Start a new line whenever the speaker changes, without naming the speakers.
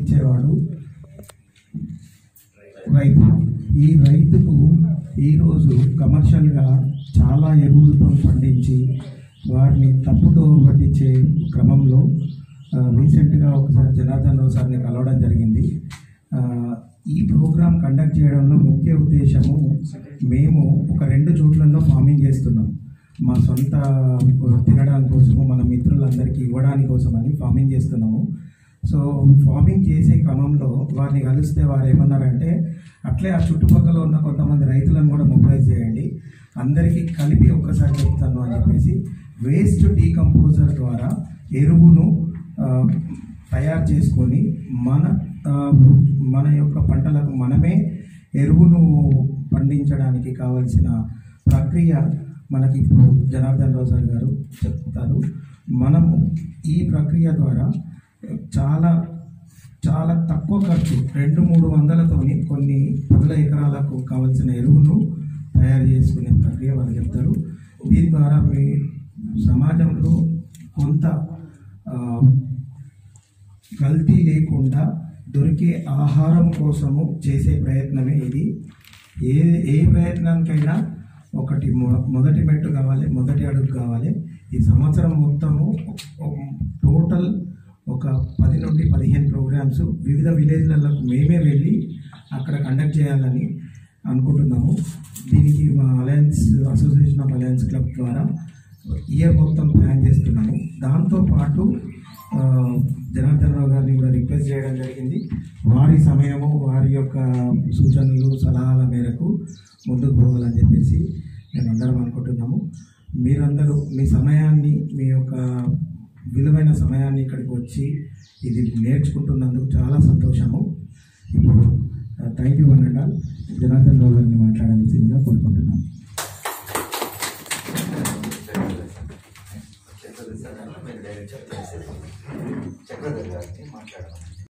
పండించేవాడు రైతు ఈ రైతుకు ఈరోజు కమర్షియల్గా చాలా ఎరువులతో పండించి వారిని తప్పుదో పట్టించే క్రమంలో ఆ, రీసెంట్గా ఒకసారి జనార్దన్ రావు సార్ని కలవడం జరిగింది ఆ, ఈ ప్రోగ్రాం కండక్ట్ చేయడంలో ముఖ్య ఉద్దేశము మేము ఒక రెండు చోట్లలో ఫార్మింగ్ చేస్తున్నాం మా సొంత తినడానికి కోసము మన మిత్రులందరికీ ఇవ్వడానికి కోసమని ఫార్మింగ్ చేస్తున్నాము సో ఫార్మింగ్ చేసే క్రమంలో వారిని కలిస్తే వారు ఏమన్నారంటే అట్లే ఆ చుట్టుపక్కల ఉన్న కొంతమంది రైతులను కూడా మొబైలైజ్ చేయండి అందరికీ కలిపి ఒక్కసారి చెప్తాను అని చెప్పేసి వేస్ట్ డీకంపోజర్ ద్వారా ఎరువును ఆ, తయారు చేసుకొని మన ఆ, మన యొక్క పంటలకు మనమే ఎరువును పండించడానికి కావలసిన ప్రక్రియ మనకి ఇప్పుడు జనార్దన్ రావు సార్ గారు చెప్తారు మనము ఈ ప్రక్రియ ద్వారా చాలా చాలా తక్కువ ఖర్చు రెండు మూడు వందలతోని కొన్ని పదుల ఎకరాలకు కావలసిన ఎరువును తయారు చేసుకునే ప్రక్రియ వాళ్ళు చెప్తారు దీని ద్వారా మీ సమాజంలో కొంత ఆ, కల్తీ లేకుండా దొరికే ఆహారం కోసము చేసే ప్రయత్నమే ఇది ఏ ఏ ప్రయత్నానికైనా ఒకటి మొ- మొదటి మెట్టు కావాలి మొదటి అడుగు కావాలి ఈ సంవత్సరం మొత్తము టోటల్ ఒక పది నుండి పదిహేను ప్రోగ్రామ్స్ వివిధ విలేజ్లకు మేమే వెళ్ళి అక్కడ కండక్ట్ చేయాలని అనుకుంటున్నాము దీనికి మా alliance association of alliance club ద్వారా ఇయర్ మొత్తం ప్లాన్ చేస్తున్నాము దాంతోపాటు ఆ, జనార్దన్ రావు గారిని కూడా రిక్వెస్ట్ చేయడం జరిగింది వారి సమయము వారి యొక్క సూచనలు సలహాల మేరకు ముందుకు పోవాలని చెప్పేసి మేము అందరం అనుకుంటున్నాము మీరందరూ మీ సమయాన్ని మీ యొక్క విలువైన సమయాన్ని ఇక్కడికి వచ్చి ఇది నేర్చుకుంటున్నందుకు చాలా సంతోషము ఇప్పుడు థ్యాంక్ యూ అనండి జనార్దన్ రావు గారిని మాట్లాడాల్సిందిగా కోరుకుంటున్నాను
చక్రధర్ సార్ అన్న మీరు డైరెక్ట్ చెప్పేసి చక్రధర్ గారిని మాట్లాడమని